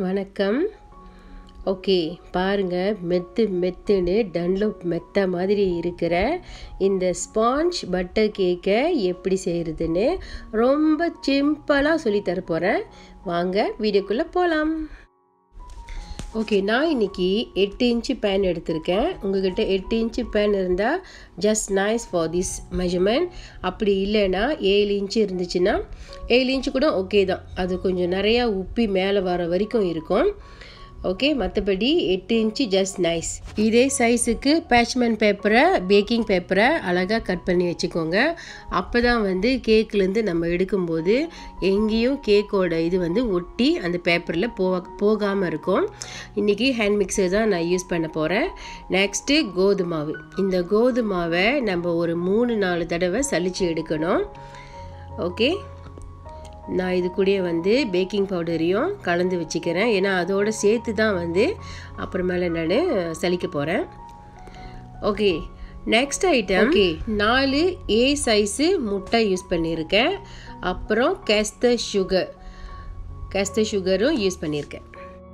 வணக்கம் ஓகே பாருங்க மெத்து மெத்துன்னு டன்லோப் மெத்த மாதிரி இருக்கிற இந்த ஸ்பாஞ்ச் பட்டர் கேக்கை எப்படி செய்கிறதுன்னு ரொம்ப சிம்பிளாக சொல்லித்தர போகிறேன் வாங்க வீடியோக்குள்ளே போகலாம் ஓகே நான் இன்னைக்கு எட்டு இன்ச்சு பேன் எடுத்திருக்கேன் உங்ககிட்ட எட்டு இன்ச்சு பேன் இருந்தால் just nice for this measurement அப்படி இல்லைன்னா ஏழு இன்ச்சு இருந்துச்சுன்னா ஏழு இன்ச்சு கூட ஓகே தான் அது கொஞ்சம் நிறையா உப்பி மேலே வர வரைக்கும் இருக்கும் ஓகே மற்றபடி எட்டு இன்ச்சு ஜஸ்ட் நைஸ் இதே சைஸுக்கு பேட்ச்மெண்ட் பேப்பரை பேக்கிங் பேப்பரை அழகாக கட் பண்ணி வச்சுக்கோங்க அப்போ தான் வந்து கேக்லேருந்து நம்ம எடுக்கும்போது எங்கேயும் கேக்கோட இது வந்து ஒட்டி அந்த பேப்பரில் போக போகாமல் இருக்கும் இன்றைக்கி ஹேண்ட் மிக்சர் தான் நான் யூஸ் பண்ண போகிறேன் நெக்ஸ்ட்டு கோதுமாவு இந்த கோதுமாவை நம்ம ஒரு மூணு நாலு தடவை சலித்து எடுக்கணும் ஓகே நான் இது கூடயே வந்து பேக்கிங் பவுடரையும் கலந்து வச்சுக்கிறேன் ஏன்னா அதோடு சேர்த்து தான் வந்து அப்புறமேல நான் சலிக்க போகிறேன் ஓகே நெக்ஸ்ட் ஐட்டம் ஓகே நாலு ஏ சைஸு முட்டை யூஸ் பண்ணியிருக்கேன் அப்புறம் கேஸ்தர் சுகர் கேஸ்தர் சுகரும் யூஸ் பண்ணியிருக்கேன்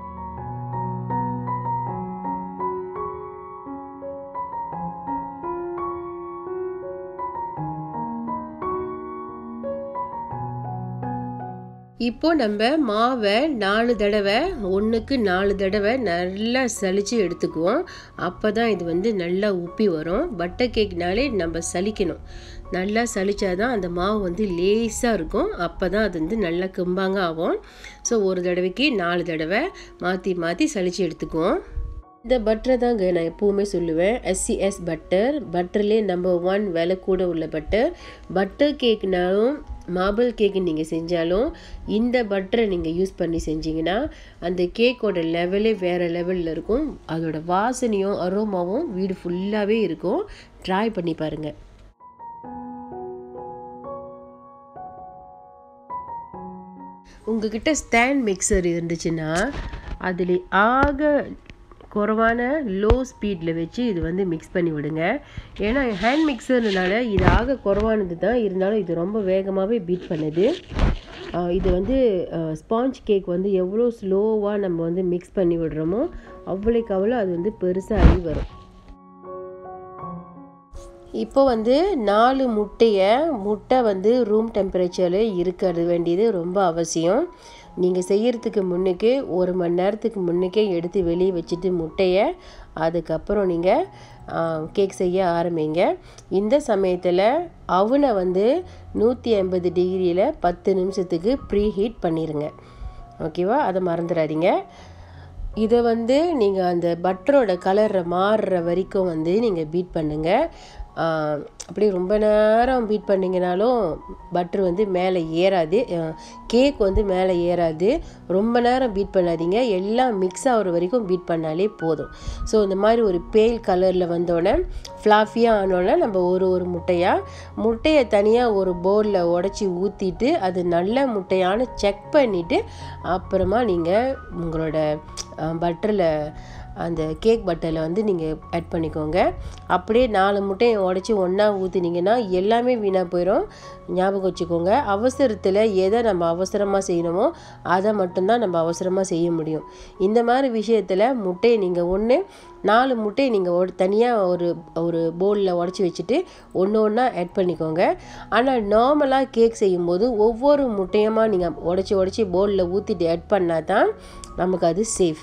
இப்போ நம்ம மாவை நாலு தடவை ஒன்றுக்கு நாலு தடவை நல்லா சலித்து எடுத்துக்குவோம் அப்போ தான் இது வந்து நல்லா உப்பி வரும் பட்டர் கேக்னாலே நம்ம சலிக்கணும் நல்லா சலிச்சாதான் அந்த மாவு வந்து லேஸாக இருக்கும் அப்போ தான் அது வந்து நல்லா கும்பாங்க ஆகும் ஸோ ஒரு தடவைக்கு நாலு தடவை மாற்றி மாற்றி சலித்து எடுத்துக்குவோம் இந்த பட்டரை தாங்க நான் எப்போவுமே சொல்லுவேன் எஸ்சிஎஸ் பட்டர் பட்டர்லேயே நம்பர் ஒன் விலை கூட உள்ள பட்டர் பட்டர் கேக்னாலும் மார்பிள் கேக்கு நீங்கள் செஞ்சாலும் இந்த பட்டரை நீங்கள் யூஸ் பண்ணி செஞ்சீங்கன்னா அந்த கேக்கோட லெவலே வேறு லெவலில் இருக்கும் அதோட வாசனையும் அரோமாவும் வீடு ஃபுல்லாகவே இருக்கும் ட்ரை பண்ணி பாருங்கள் உங்ககிட்ட ஸ்டாண்ட் மிக்சர் இருந்துச்சுன்னா அதில் ஆக குறைவான லோ ஸ்பீடில் வச்சு இது வந்து மிக்ஸ் பண்ணி விடுங்க ஏன்னா ஹேண்ட் மிக்சர்னால இது ஆக குறைவானது தான் இருந்தாலும் இது ரொம்ப வேகமாகவே பீட் பண்ணுது இது வந்து ஸ்பாஞ்ச் கேக் வந்து எவ்வளோ ஸ்லோவாக நம்ம வந்து மிக்ஸ் பண்ணி விடுறோமோ அவ்வளோக்கு அவ்வளோ அது வந்து பெருசாகி வரும் இப்போ வந்து நாலு முட்டையை முட்டை வந்து ரூம் டெம்பரேச்சரில் இருக்கிறது வேண்டியது ரொம்ப அவசியம் நீங்கள் செய்கிறதுக்கு முன்னுக்கு ஒரு மணி நேரத்துக்கு முன்னுக்கே எடுத்து வெளியே வச்சுட்டு முட்டையை அதுக்கப்புறம் நீங்கள் கேக் செய்ய ஆரம்பிங்க இந்த சமயத்தில் அவனை வந்து நூற்றி ஐம்பது டிகிரியில் பத்து நிமிஷத்துக்கு ப்ரீ ஹீட் பண்ணிடுங்க ஓகேவா அதை மறந்துடாதீங்க இதை வந்து நீங்கள் அந்த பட்டரோட கலரை மாறுற வரைக்கும் வந்து நீங்கள் பீட் பண்ணுங்கள் அப்படியே ரொம்ப நேரம் பீட் பண்ணிங்கனாலும் பட்ரு வந்து மேலே ஏறாது கேக் வந்து மேலே ஏறாது ரொம்ப நேரம் பீட் பண்ணாதீங்க எல்லாம் மிக்ஸ் ஆகிற வரைக்கும் பீட் பண்ணாலே போதும் ஸோ இந்த மாதிரி ஒரு பேல் கலரில் வந்தோடனே ஃப்ளாஃபியாக ஆனோடனே நம்ம ஒரு ஒரு முட்டையாக முட்டையை தனியாக ஒரு பவுலில் உடச்சி ஊற்றிட்டு அது நல்ல முட்டையானு செக் பண்ணிவிட்டு அப்புறமா நீங்கள் உங்களோட பட்டரில் அந்த கேக் பட்டரில் வந்து நீங்கள் ஆட் பண்ணிக்கோங்க அப்படியே நாலு முட்டையை உடச்சி ஒன்றா ஊற்றினீங்கன்னா எல்லாமே வீணாக போயிடும் ஞாபகம் வச்சுக்கோங்க அவசரத்தில் எதை நம்ம அவசரமாக செய்யணுமோ அதை மட்டும்தான் நம்ம அவசரமாக செய்ய முடியும் இந்த மாதிரி விஷயத்தில் முட்டையை நீங்கள் ஒன்று நாலு முட்டையை நீங்கள் தனியாக ஒரு ஒரு பவுலில் உடச்சி வச்சுட்டு ஒன்று ஒன்றா ஆட் பண்ணிக்கோங்க ஆனால் நார்மலாக கேக் செய்யும்போது ஒவ்வொரு முட்டையமாக நீங்கள் உடச்சி உடச்சி பவுலில் ஊற்றிட்டு ஆட் பண்ணால் தான் நமக்கு அது சேஃப்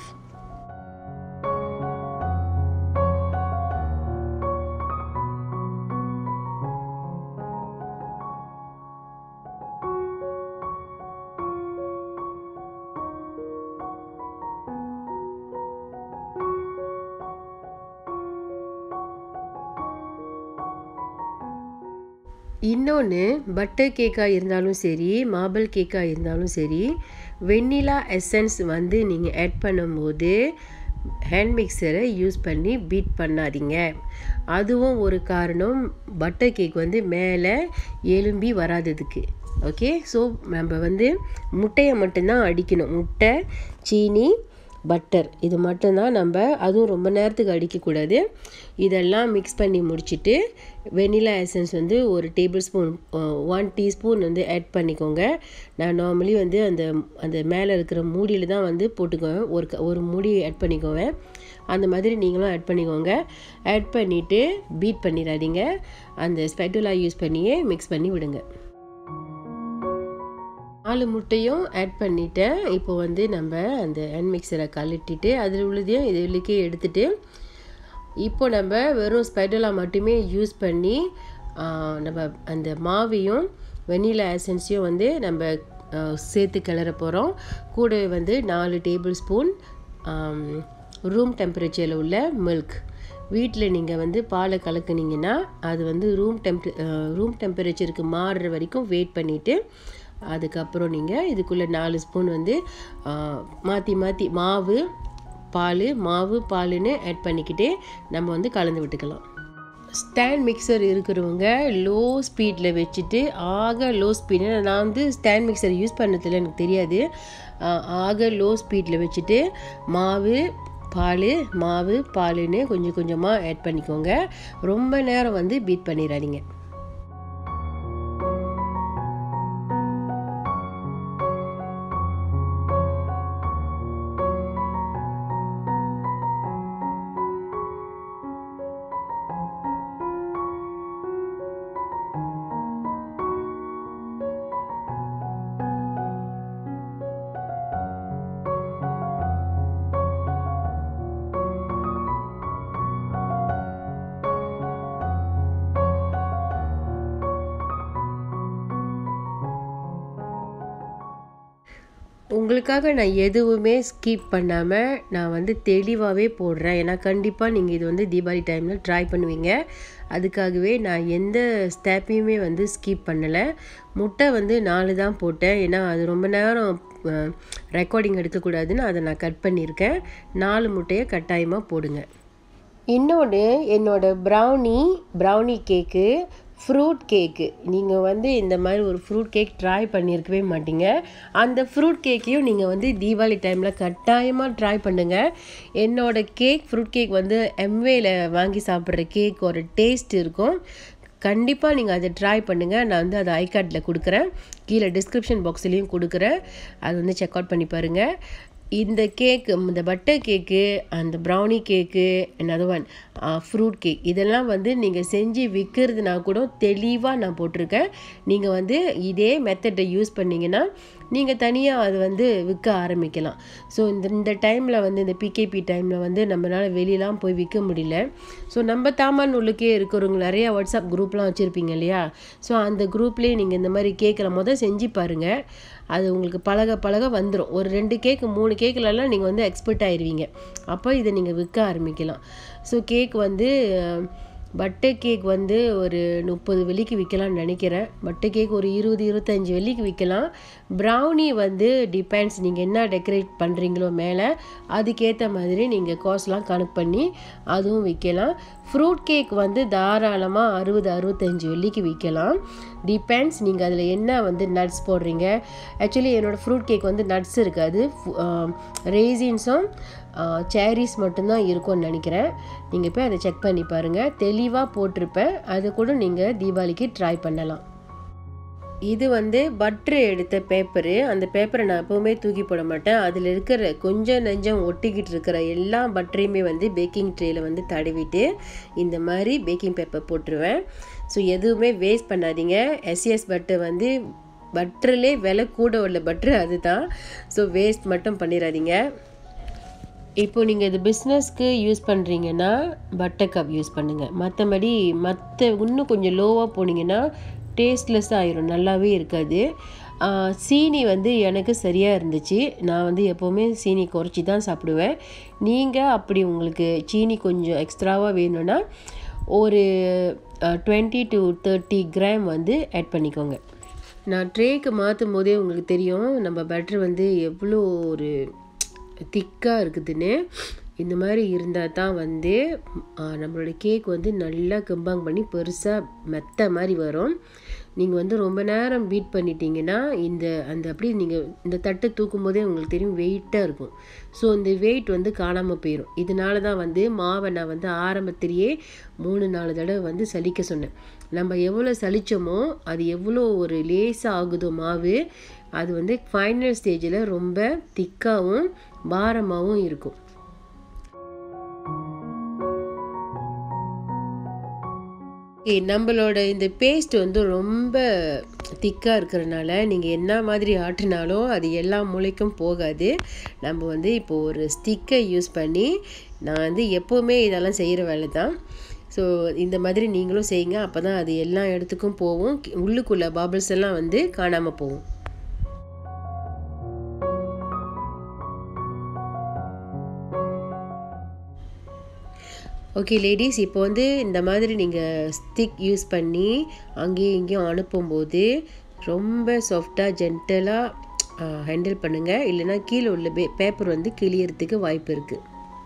இன்னொன்று பட்டர் கேக்காக இருந்தாலும் சரி மார்பிள் கேக்காக இருந்தாலும் சரி வெண்ணிலா எசன்ஸ் வந்து நீங்கள் ஆட் பண்ணும்போது ஹேண்ட் மிக்சரை யூஸ் பண்ணி பீட் பண்ணாதீங்க அதுவும் ஒரு காரணம் பட்டர் கேக் வந்து மேலே எலும்பி வராததுக்கு ஓகே ஸோ நம்ம வந்து முட்டையை மட்டும்தான் அடிக்கணும் முட்டை சீனி பட்டர் இது மட்டும்தான் நம்ம அதுவும் ரொம்ப நேரத்துக்கு அடிக்கக்கூடாது இதெல்லாம் மிக்ஸ் பண்ணி முடிச்சுட்டு வெனிலா எசன்ஸ் வந்து ஒரு டேபிள் ஸ்பூன் ஒன் டீஸ்பூன் வந்து ஆட் பண்ணிக்கோங்க நான் நார்மலி வந்து அந்த அந்த மேலே இருக்கிற மூடியில் தான் வந்து போட்டுக்குவேன் ஒரு க ஒரு மூடி ஆட் பண்ணிக்குவேன் அந்த மாதிரி நீங்களும் ஆட் பண்ணிக்கோங்க ஆட் பண்ணிவிட்டு பீட் பண்ணிடாதீங்க அந்த ஸ்பெட்டுலா யூஸ் பண்ணியே மிக்ஸ் பண்ணி விடுங்க நாலு முட்டையும் ஆட் பண்ணிட்டேன் இப்போ வந்து நம்ம அந்த ஹேண்ட் மிக்சரை கழட்டிட்டு அதில் உள்ளதையும் இதுலேக்கே எடுத்துட்டு இப்போ நம்ம வெறும் ஸ்பைடலா மட்டுமே யூஸ் பண்ணி நம்ம அந்த மாவையும் வெனிலா எசன்ஸையும் வந்து நம்ம சேர்த்து கிளற போகிறோம் கூட வந்து நாலு டேபிள் ஸ்பூன் ரூம் டெம்பரேச்சரில் உள்ள மில்க் வீட்டில் நீங்கள் வந்து பாலை கலக்குனீங்கன்னா அது வந்து ரூம் டெம்பரே ரூம் டெம்பரேச்சருக்கு மாறுற வரைக்கும் வெயிட் பண்ணிவிட்டு அதுக்கப்புறம் நீங்கள் இதுக்குள்ளே நாலு ஸ்பூன் வந்து மாற்றி மாற்றி மாவு பால் மாவு பாலுன்னு ஆட் பண்ணிக்கிட்டே நம்ம வந்து கலந்து விட்டுக்கலாம் ஸ்டாண்ட் மிக்சர் இருக்கிறவங்க லோ ஸ்பீடில் வச்சுட்டு ஆக லோ ஸ்பீடு நான் வந்து ஸ்டாண்ட் மிக்சர் யூஸ் பண்ணதில்ல எனக்கு தெரியாது ஆக லோ ஸ்பீடில் வச்சுட்டு மாவு பால் மாவு பாலுன்னு கொஞ்சம் கொஞ்சமாக ஆட் பண்ணிக்கோங்க ரொம்ப நேரம் வந்து பீட் பண்ணிடாதீங்க உங்களுக்காக நான் எதுவுமே ஸ்கிப் பண்ணாமல் நான் வந்து தெளிவாகவே போடுறேன் ஏன்னா கண்டிப்பாக நீங்கள் இது வந்து தீபாவளி டைமில் ட்ரை பண்ணுவீங்க அதுக்காகவே நான் எந்த ஸ்டெப்பையுமே வந்து ஸ்கிப் பண்ணலை முட்டை வந்து நாலு தான் போட்டேன் ஏன்னா அது ரொம்ப நேரம் ரெக்கார்டிங் எடுக்கக்கூடாதுன்னு அதை நான் கட் பண்ணியிருக்கேன் நாலு முட்டையை கட்டாயமாக போடுங்க இன்னொன்று என்னோடய brownie brownie cake fruit cake நீங்கள் வந்து இந்த மாதிரி ஒரு ஃப்ரூட் கேக் ட்ரை பண்ணியிருக்கவே மாட்டீங்க அந்த ஃப்ரூட் கேக்கையும் நீங்கள் வந்து தீபாவளி டைமில் கட்டாயமாக ட்ரை பண்ணுங்கள் என்னோடய கேக் ஃப்ரூட் கேக் வந்து எம்வேல வாங்கி சாப்பிட்ற கேக் ஒரு டேஸ்ட் இருக்கும் கண்டிப்பாக நீங்கள் அதை ட்ரை பண்ணுங்கள் நான் வந்து அதை ஐகார்டில் கொடுக்குறேன் கீழே டிஸ்கிரிப்ஷன் பாக்ஸ்லேயும் கொடுக்குறேன் அது வந்து செக் அவுட் பண்ணி பாருங்கள் இந்த கேக்கு இந்த பட்டர் கேக்கு அந்த brownie cake another one fruit cake இதெல்லாம் வந்து நீங்கள் செஞ்சு விற்கிறதுனா கூட தெளிவாக நான் போட்டிருக்கேன் நீங்கள் வந்து இதே மெத்தடை யூஸ் பண்ணிங்கன்னா நீங்கள் தனியாக அது வந்து விற்க ஆரம்பிக்கலாம் ஸோ இந்த இந்த டைமில் வந்து இந்த பிகேபி டைமில் வந்து நம்மளால் வெளியெலாம் போய் விற்க முடியல ஸோ நம்ம தாமான் உள்ளுக்கே இருக்கிறவங்க நிறையா வாட்ஸ்அப் குரூப்லாம் வச்சுருப்பீங்க இல்லையா ஸோ அந்த குரூப்லேயே நீங்கள் இந்த மாதிரி கேட்குற மொதல் செஞ்சு பாருங்கள் அது உங்களுக்கு பழக பழக வந்துடும் ஒரு ரெண்டு கேக்கு மூணு கேக்கிலலாம் நீங்கள் வந்து எக்ஸ்பர்ட் ஆயிடுவீங்க அப்போ இதை நீங்கள் விற்க ஆரம்பிக்கலாம் ஸோ கேக் வந்து பட்டர் கேக் வந்து ஒரு முப்பது வெள்ளிக்கு விற்கலாம்னு நினைக்கிறேன் பட்டர் கேக் ஒரு இருபது இருபத்தஞ்சி வெள்ளிக்கு விற்கலாம் ப்ரௌனி வந்து டிபெண்ட்ஸ் நீங்கள் என்ன டெக்கரேட் பண்ணுறீங்களோ மேலே அதுக்கேற்ற மாதிரி நீங்கள் காஸ்ட்லாம் கணக்கு பண்ணி அதுவும் விற்கலாம் ஃப்ரூட் கேக் வந்து தாராளமாக அறுபது அறுபத்தஞ்சி வெள்ளிக்கு விற்கலாம் டிபெண்ட்ஸ் நீங்கள் அதில் என்ன வந்து நட்ஸ் போடுறீங்க ஆக்சுவலி என்னோடய ஃப்ரூட் கேக் வந்து நட்ஸ் இருக்காது ரேசின்ஸும் சேரீஸ் மட்டும்தான் இருக்கும்னு நினைக்கிறேன் நீங்கள் போய் அதை செக் பண்ணி பாருங்கள் தெளிவாக போட்டிருப்பேன் அது கூட நீங்கள் தீபாவளிக்கு ட்ரை பண்ணலாம் இது வந்து பட்ரு எடுத்த பேப்பரு அந்த பேப்பரை நான் எப்போவுமே தூக்கி போட மாட்டேன் அதில் இருக்கிற கொஞ்சம் நெஞ்சம் ஒட்டிக்கிட்டு இருக்கிற எல்லா பட்டரையுமே வந்து பேக்கிங் ட்ரேயில் வந்து தடவிட்டு இந்த மாதிரி பேக்கிங் பேப்பர் போட்டுருவேன் ஸோ எதுவுமே வேஸ்ட் பண்ணாதீங்க எஸ்எஸ் பட்டர் வந்து பட்டர்லே விலை கூட உள்ள பட்ரு அதுதான் ஸோ வேஸ்ட் மட்டும் பண்ணிடாதீங்க இப்போ நீங்கள் இது பிஸ்னஸ்க்கு யூஸ் பண்ணுறீங்கன்னா பட்டர் கப் யூஸ் பண்ணுங்கள் மற்றபடி மற்ற இன்னும் கொஞ்சம் லோவாக போனீங்கன்னா டேஸ்ட்லெஸ் ஆயிரும் நல்லாவே இருக்காது சீனி வந்து எனக்கு சரியாக இருந்துச்சு நான் வந்து எப்போவுமே சீனி குறைச்சி தான் சாப்பிடுவேன் நீங்கள் அப்படி உங்களுக்கு சீனி கொஞ்சம் எக்ஸ்ட்ராவாக வேணும்னா ஒரு டுவெண்ட்டி டு தேர்ட்டி கிராம் வந்து ஆட் பண்ணிக்கோங்க நான் ட்ரேக்கு மாற்றும் போதே உங்களுக்கு தெரியும் நம்ம பட்டர் வந்து எவ்வளோ ஒரு திக்காக இருக்குதுன்னு இந்த மாதிரி இருந்தால் தான் வந்து நம்மளோட கேக் வந்து நல்லா கம்பாங் பண்ணி பெருசாக மெத்த மாதிரி வரும் நீங்கள் வந்து ரொம்ப நேரம் பீட் பண்ணிட்டீங்கன்னா இந்த அந்த அப்படி நீங்கள் இந்த தட்டை தூக்கும் போதே உங்களுக்கு தெரியும் வெயிட்டாக இருக்கும் ஸோ இந்த வெயிட் வந்து காணாமல் போயிடும் இதனால தான் வந்து மாவை நான் வந்து ஆரம்பத்திலேயே மூணு நாலு தடவை வந்து சலிக்க சொன்னேன் நம்ம எவ்வளோ சலிச்சோமோ அது எவ்வளோ ஒரு லேசாக ஆகுதோ மாவு அது வந்து ஃபைனல் ஸ்டேஜில் ரொம்ப திக்காகவும் பாரமாகவும் இருக்கும் Okay, நம்மளோட இந்த பேஸ்ட் வந்து ரொம்ப திக்காக இருக்கிறனால நீங்கள் என்ன மாதிரி ஆட்டினாலும் அது எல்லா மூளைக்கும் போகாது நம்ம வந்து இப்போ ஒரு ஸ்டிக்கை யூஸ் பண்ணி நான் வந்து எப்போவுமே இதெல்லாம் செய்கிற வேலை தான் ஸோ இந்த மாதிரி நீங்களும் செய்யுங்க அப்போ தான் அது எல்லா இடத்துக்கும் போகும் உள்ளுக்குள்ள பபிள்ஸ் எல்லாம் வந்து காணாமல் போகும் ஓகே லேடிஸ் இப்போ வந்து இந்த மாதிரி நீங்கள் ஸ்டிக் யூஸ் பண்ணி அங்கேயும் இங்கேயும் அனுப்பும்போது ரொம்ப சாஃப்டாக ஜென்டலாக ஹேண்டில் பண்ணுங்கள் இல்லைன்னா கீழே உள்ள பே பேப்பர் வந்து கிளியறதுக்கு வாய்ப்பு இருக்குது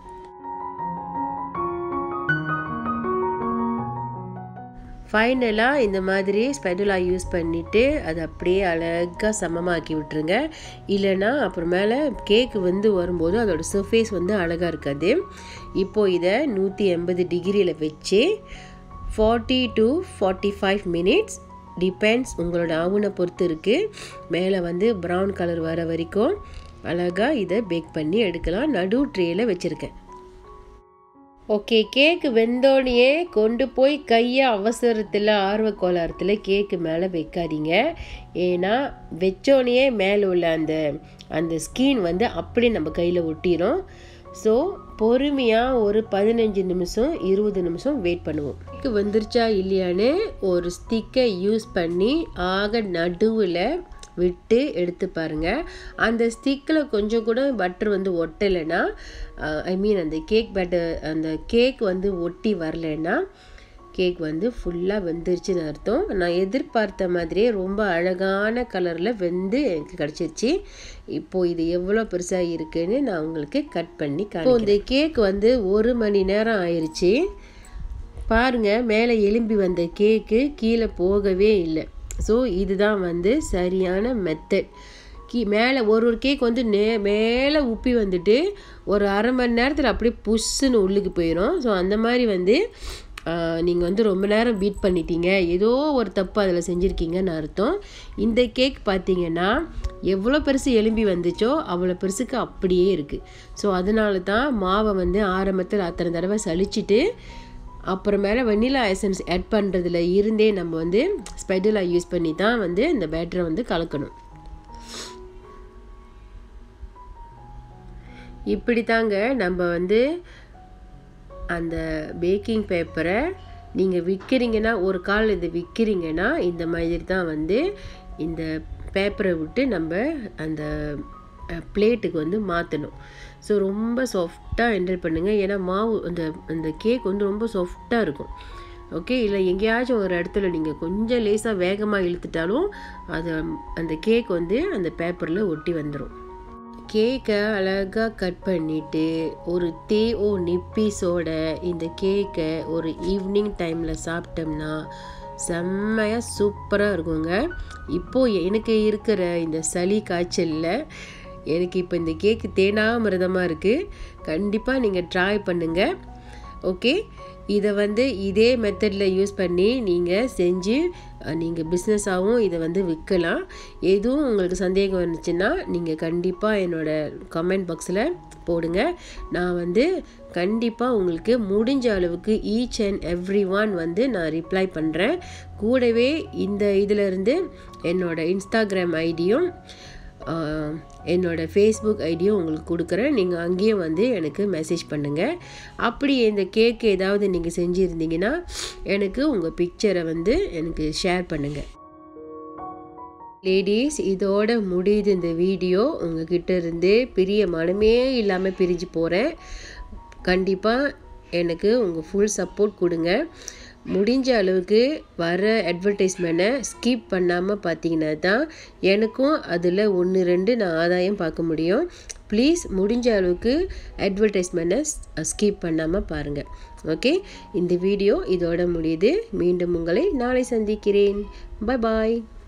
ஃபைனலாக இந்த மாதிரி ஸ்பெடுலா யூஸ் பண்ணிவிட்டு அதை அப்படியே அழகாக சமமாக்கி விட்டுருங்க இல்லைன்னா அப்புறமேல கேக்கு வந்து வரும்போது அதோட சர்ஃபேஸ் வந்து அழகாக இருக்காது இப்போது இதை நூற்றி எண்பது டிகிரியில் வச்சு forty to forty five minutes depends உங்களோட அவனை பொறுத்து இருக்குது மேலே வந்து ப்ரௌன் கலர் வர வரைக்கும் அழகாக இதை பேக் பண்ணி எடுக்கலாம் நடு ட்ரேயில் வச்சுருக்கேன் ஓகே கேக்கு வெந்தோடனே கொண்டு போய் கையை அவசரத்தில் ஆர்வ கோளாரத்தில் கேக்கு மேலே வைக்காதீங்க ஏன்னா வச்சோடனே மேலே உள்ள அந்த அந்த ஸ்கீன் வந்து அப்படியே நம்ம கையில் ஒட்டிடும் ஸோ பொறுமையாக ஒரு பதினஞ்சு நிமிஷம் இருபது நிமிஷம் வெயிட் பண்ணுவோம் கேக்கு வந்துருச்சா இல்லையான்னு ஒரு ஸ்டிக்கை யூஸ் பண்ணி ஆக நடுவில் விட்டு எடுத்து பாருங்கள் அந்த ஸ்டிக்கில் கொஞ்சம் கூட பட்டர் வந்து ஒட்டலைன்னா ஐ மீன் அந்த கேக் பட்டர் அந்த கேக் வந்து ஒட்டி வரலைன்னா கேக் வந்து ஃபுல்லாக வெந்துருச்சுன்னு அர்த்தம் நான் எதிர்பார்த்த மாதிரியே ரொம்ப அழகான கலரில் வெந்து எனக்கு கிடச்சிருச்சு இப்போது இது எவ்வளோ பெருசாக இருக்குன்னு நான் உங்களுக்கு கட் பண்ணி இப்போ இந்த கேக் வந்து ஒரு மணி நேரம் ஆயிடுச்சு பாருங்கள் மேலே எலும்பி வந்த கேக்கு கீழே போகவே இல்லை ஸோ இதுதான் வந்து சரியான மெத்தட் கீ மேலே ஒரு ஒரு கேக் வந்து நே மேலே உப்பி வந்துட்டு ஒரு அரை மணி நேரத்தில் அப்படியே புஷ்ஷுன்னு உள்ளுக்கு போயிடும் ஸோ அந்த மாதிரி வந்து நீங்கள் வந்து ரொம்ப நேரம் பீட் பண்ணிட்டீங்க ஏதோ ஒரு தப்பு அதில் செஞ்சுருக்கீங்கன்னு அர்த்தம் இந்த கேக் பார்த்தீங்கன்னா எவ்வளோ பெருசு எலும்பி வந்துச்சோ அவ்வளோ பெருசுக்கு அப்படியே இருக்குது ஸோ அதனால தான் மாவை வந்து ஆரம்பத்தில் அத்தனை தடவை சலிச்சிட்டு அப்புறமேல வெண்ணிலா எசன்ஸ் ஆட் பண்ணுறதுல இருந்தே நம்ம வந்து ஸ்பெடுலா யூஸ் பண்ணி தான் வந்து இந்த பேட்டரை வந்து கலக்கணும் இப்படி தாங்க நம்ம வந்து அந்த பேக்கிங் பேப்பரை நீங்கள் விற்கிறீங்கன்னா ஒரு கால் இது விற்கிறீங்கன்னா இந்த மாதிரி தான் வந்து இந்த பேப்பரை விட்டு நம்ம அந்த பிளேட்டுக்கு வந்து மாற்றணும் ஸோ ரொம்ப சாஃப்டாக ஹேண்டில் பண்ணுங்கள் ஏன்னா மாவு அந்த அந்த கேக் வந்து ரொம்ப சாஃப்டாக இருக்கும் ஓகே இல்லை எங்கேயாச்சும் ஒரு இடத்துல நீங்கள் கொஞ்சம் லேசாக வேகமாக இழுத்துட்டாலும் அது அந்த கேக் வந்து அந்த பேப்பரில் ஒட்டி வந்துடும் கேக்கை அழகாக கட் பண்ணிவிட்டு ஒரு தே ஓ நிப்பீஸோட இந்த கேக்கை ஒரு ஈவினிங் டைமில் சாப்பிட்டோம்னா செம்மையாக சூப்பராக இருக்குங்க இப்போது எனக்கு இருக்கிற இந்த சளி காய்ச்சலில் எனக்கு இப்போ இந்த கேக்கு தேனாமிரதமாக இருக்குது கண்டிப்பாக நீங்கள் ட்ரை பண்ணுங்கள் ஓகே இதை வந்து இதே மெத்தடில் யூஸ் பண்ணி நீங்கள் செஞ்சு நீங்கள் பிஸ்னஸாகவும் இதை வந்து விற்கலாம் எதுவும் உங்களுக்கு சந்தேகம் இருந்துச்சுன்னா நீங்கள் கண்டிப்பாக என்னோடய கமெண்ட் பாக்ஸில் போடுங்க நான் வந்து கண்டிப்பாக உங்களுக்கு முடிஞ்ச அளவுக்கு ஈச் அண்ட் எவ்ரி ஒன் வந்து நான் ரிப்ளை பண்ணுறேன் கூடவே இந்த இதிலேருந்து என்னோடய இன்ஸ்டாகிராம் ஐடியும் என்னோடய ஃபேஸ்புக் ஐடியும் உங்களுக்கு கொடுக்குறேன் நீங்கள் அங்கேயும் வந்து எனக்கு மெசேஜ் பண்ணுங்கள் அப்படி இந்த கேக்கு ஏதாவது நீங்கள் செஞ்சுருந்தீங்கன்னா எனக்கு உங்கள் பிக்சரை வந்து எனக்கு ஷேர் பண்ணுங்கள் லேடிஸ் இதோட முடியுது இந்த வீடியோ உங்ககிட்ட இருந்து பிரிய மனமே இல்லாமல் பிரிஞ்சு போகிறேன் கண்டிப்பாக எனக்கு உங்கள் ஃபுல் சப்போர்ட் கொடுங்க முடிஞ்ச அளவுக்கு வர அட்வர்டைஸ்மெண்ட்டை ஸ்கிப் பண்ணாமல் பார்த்தீங்கன்னா தான் எனக்கும் அதில் ஒன்று ரெண்டு நான் ஆதாயம் பார்க்க முடியும் ப்ளீஸ் முடிஞ்ச அளவுக்கு அட்வர்டைஸ்மெண்ட்டை ஸ்கிப் பண்ணாமல் பாருங்கள் ஓகே இந்த வீடியோ இதோட முடியுது மீண்டும் உங்களை நாளை சந்திக்கிறேன் பாய் பாய்